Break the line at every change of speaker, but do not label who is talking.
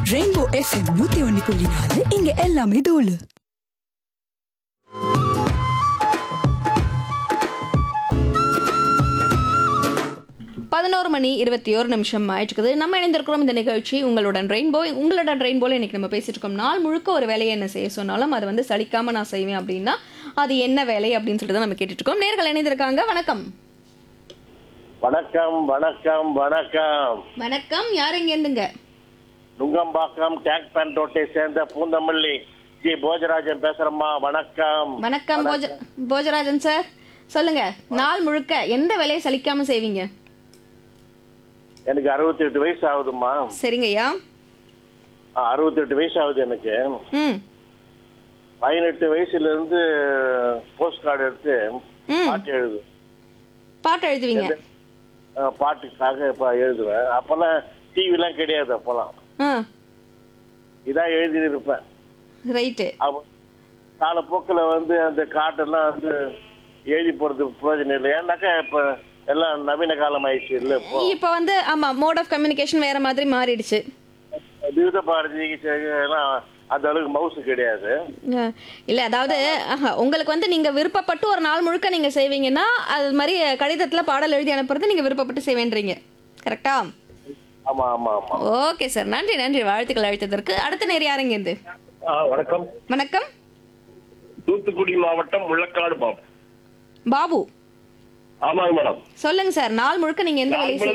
rainbow FM நூத்தி ஒன்னு புள்ளி நாலு இங்க எல்லாமே தோலு
பதினோரு மணி இருபத்தி ஒரு நிமிஷம் ஆயிட்டுருக்குது நம்ம இணைந்திருக்கிறோம் இந்த நிகழ்ச்சி உங்களுடன் ரெயின்போ உங்களுடன் ரெயின்போல இன்னைக்கு நம்ம பேசிட்டு இருக்கோம் நாள் முழுக்க ஒரு வேலையை என்ன செய்ய சொன்னாலும் அது வந்து சலிக்காம நான் செய்வேன் அப்படின்னா அது என்ன வேலை அப்படின்னு சொல்லிட்டு தான் நம்ம கேட்டுட்டு இருக்கோம் நேர்கள் இணைந்திருக்காங்க வணக்கம்
வணக்கம் வணக்கம் வணக்கம்
வணக்கம் யார் இங்க இருந்துங்க
நுங்கம்பாக்கம் டேக் பேண்டோட்டை சேர்ந்த பூந்தமல்லி ஜி போஜராஜன் பேசுறேம்மா வணக்கம்
வணக்கம் போஜ போஜராஜன் சார் சொல்லுங்க நாள் முழுக்க எந்த வேலையை சலிக்காம செய்வீங்க
எனக்கு அறுபத்தி எட்டு வயசு ஆகுதும்மா
சரிங்கய்யா
அறுபத்தி எட்டு வயசு ஆகுது எனக்கு
ம்
பதினெட்டு வயசுல இருந்து போஸ்ட் கார்டு எடுத்து
ம்
பாட்டு எழுது
பாட்டு எழுதுவீங்க
அஹ், பாட்டுக்காக இப்ப எழுதுவேன் அப்பெல்லாம் டிவிலாம் கிடையாது அப்பெல்லாம்
ஆ
இதான் எழுதி இருப்பேன்
ரைட்டு
அப்ப காலப்போக்கில் வந்து அந்த காட்டெல்லாம் வந்து எழுதி போறது பிரயோஜனம் இல்லை ஏன்னாக்கா இப்ப எல்லாம் நவீன காலம் ஆயிடுச்சு இல்லை இப்போ
இப்போ வந்து ஆமா மோட் ஆஃப் கம்யூனிகேஷன் வேற மாதிரி மாறிடுச்சு
விவித பாரதி எல்லாம் அந்த அளவுக்கு மவுசு கிடையாது
அஹ் இல்ல அதாவது ஆஹா, உங்களுக்கு வந்து நீங்க விருப்பப்பட்டு ஒரு நாள் முழுக்க நீங்க செய்வீங்கன்னா அது மாதிரி கடிதத்துல பாடல் எழுதி அனுப்புறது நீங்க விருப்பப்பட்டு செய்வேன்றீங்க கரெக்டா
ஆமா ஆமா ஆமா
ஓகே சார் நன்றி நன்றி வாழ்த்துக்கள் அழைத்ததற்கு அடுத்த நேர் யாருங்க இருந்து
ஆ, வணக்கம்
வணக்கம்
தூத்துக்குடி மாவட்டம் முள்ளக்காடு பாபு
பாபு
ஆமாங்க மேடம்
சொல்லுங்க சார் நாள் முழுக்க நீங்க எந்த வேலையை
நாள் முழுக்க